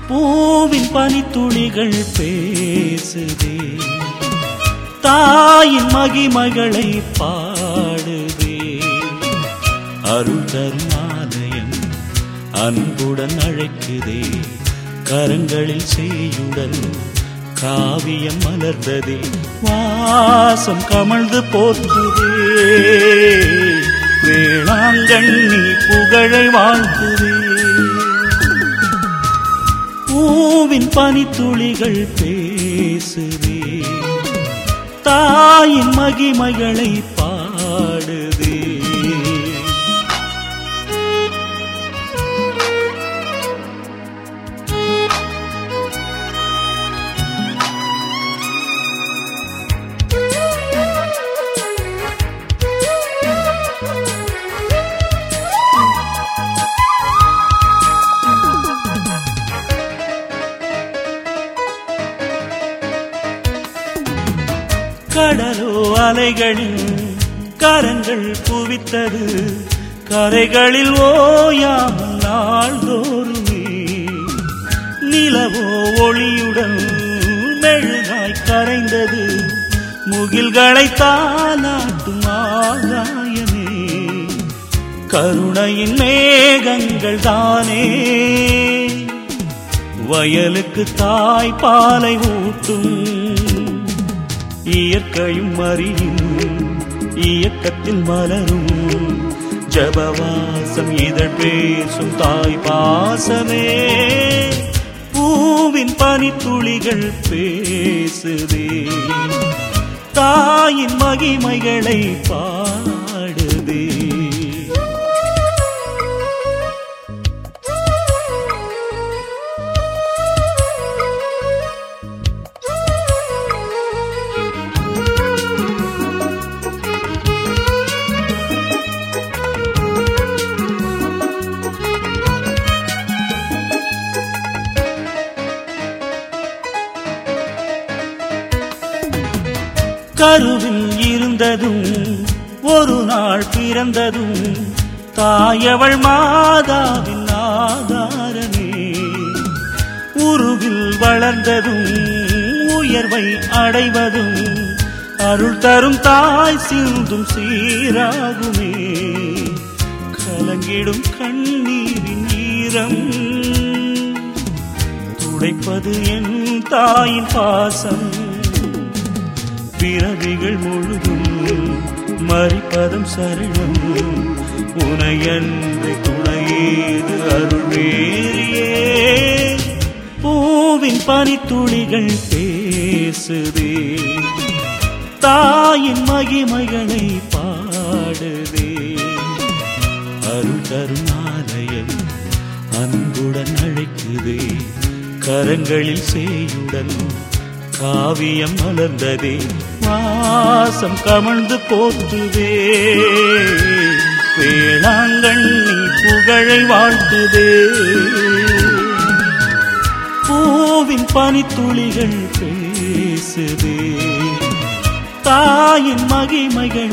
பூவின் பனித்துளிகள் பேசுதே தாயின் மகிமகளை பாடுதே அருள் தரும் ஆலயம் அன்புடன் அழைக்குதே கரங்களில் செய்யுடன் காவியம் மலர்ந்ததே வாசம் கமழ்ந்து போற்றுதே வேளாங்கண்ணி புகழை வாழ்த்துதே பூவின் பனித்துளிகள் பேசுதே தாயின் மகிமைகளை பாடுதே கடலோ அலைகளில் கரங்கள் குவித்தது கரைகளில் ஓயாமல் நாள்தோறுமே நிலவோ ஒளியுடன் மெழுகாய் கரைந்தது முகில்களை தாலாட்டும் ஆகாயமே கருணையின் மேகங்கள் தானே வயலுக்கு தாய் பாலை ஊட்டும் இயற்கையும் அறியும் இயக்கத்தில் மலரும் ஜபவாசம் இதழ் பேசும் தாய் பாசமே பூவின் பனித்துளிகள் பேசுதே தாயின் மகிமைகளை பாடுதே கருவில் இருந்ததும் ஒரு நாள் பிறந்ததும் தாயவள் மாதாவின் ஆதாரமே உருவில் வளர்ந்ததும் உயர்வை அடைவதும் அருள் தரும் தாய் சிந்தும் சீராகுமே கலங்கிடும் கண்ணீரின் ஈரம் துடைப்பது என் தாயின் பாசம் பிறவிகள் முழுதும் மறிப்பதும் சரணம் உனையன்று துணையேது அருள்வேரியே பூவின் பனித்துளிகள் பேசுதே தாயின் மகிமைகளை பாடுதே அருள் தரும் ஆலயம் அன்புடன் அழைக்குதே கரங்களில் செய்யுடன் காவியம் மலர்ந்ததே வாசம் கமழ்ந்து போற்றுதே வேளாங்கண்ணி புகழை வாழ்த்துதே பூவின் பனித்துளிகள் பேசுதே தாயின் மகிமைகள்